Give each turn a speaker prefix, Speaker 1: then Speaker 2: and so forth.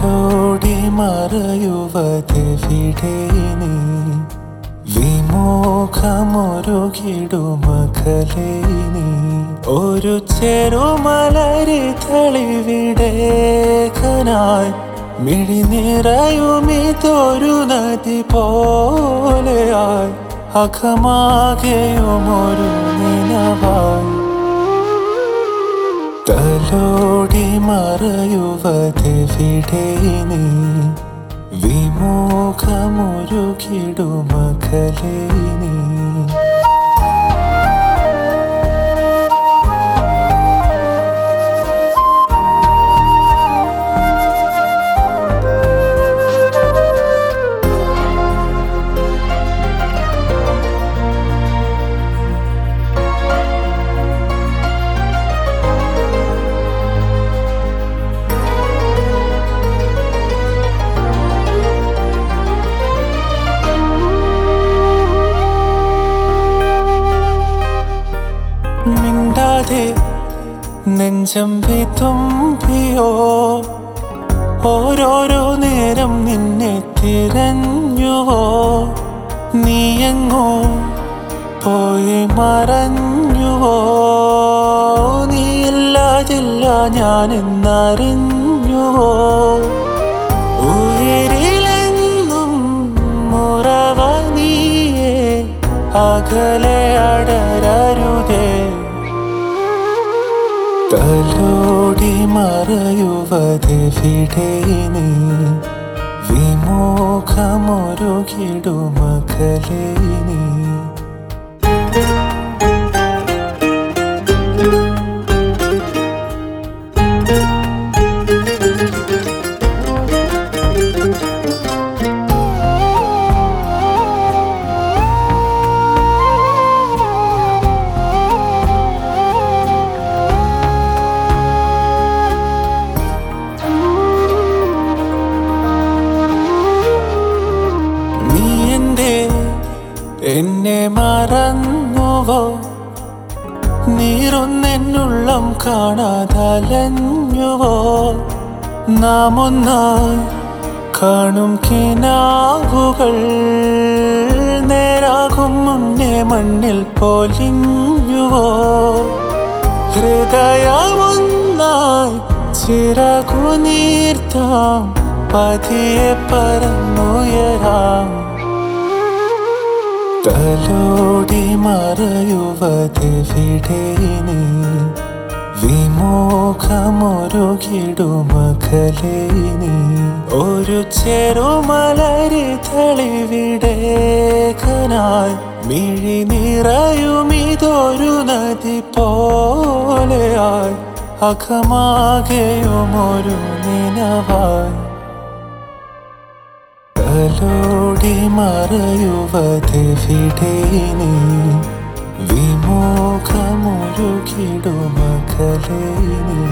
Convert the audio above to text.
Speaker 1: തലോടി മറയുവതെവിടെ നീ വിമുഖമൊരുകിടുമകലേ നീ ഒരു ചെറുമലരി തെളിവിടേകനായി മിഴി നിറയുമിതൊരു നദി പോലെയായി അഖമാകെയും ഒരു നിലവായി തലോടി മറയുവതെവിടെ നീ വിമുഖമൊരുകിടുമകലേ നീ മിണ്ടാതെ നെഞ്ചം വിതുമ്പിയോ ഓരോരോ നേരം നിന്നെ തിരഞ്ഞുവോ നീയെങ്ങോ പോയി മറഞ്ഞുവോ നീയില്ലാതില്ല ഞാൻ എന്നറിഞ്ഞുവോ ഉയരിലെന്നും മുറവ നീയേ അകലെ അടരരുതേ തലോടി മറയുവതെവിടെ നീ വിമുഖമൊരുകിടുമകലേ നീ നീ എന്റെ എന്നെ മറന്നുവോ നീറൊന്നെന്നുള്ളം കാണാതലഞ്ഞുവോ നാം ഒന്നായി കാണും കിനാവുകൾ നേരാകും മുന്നേ മണ്ണിൽ പൊലിഞ്ഞുവോ ഹൃദയമൊന്നായി ചിറകു നീർത്താം പതിയെ പറന്നുയരാം തലോടി മറയുവതെവിടെ നീ വിമുഖമൊരുകിടുമകലേ നീ ഒരു ചെറുമലരി തെളിവിടേകനായി മിഴി നിറയുമിതൊരു നദി പോലെയായി അഖമാകെയും ഒരു നിലവായി തലോടി മറയുവതെവിടെ നീ വിമുഖമൊരുകിടുമകലേ നീ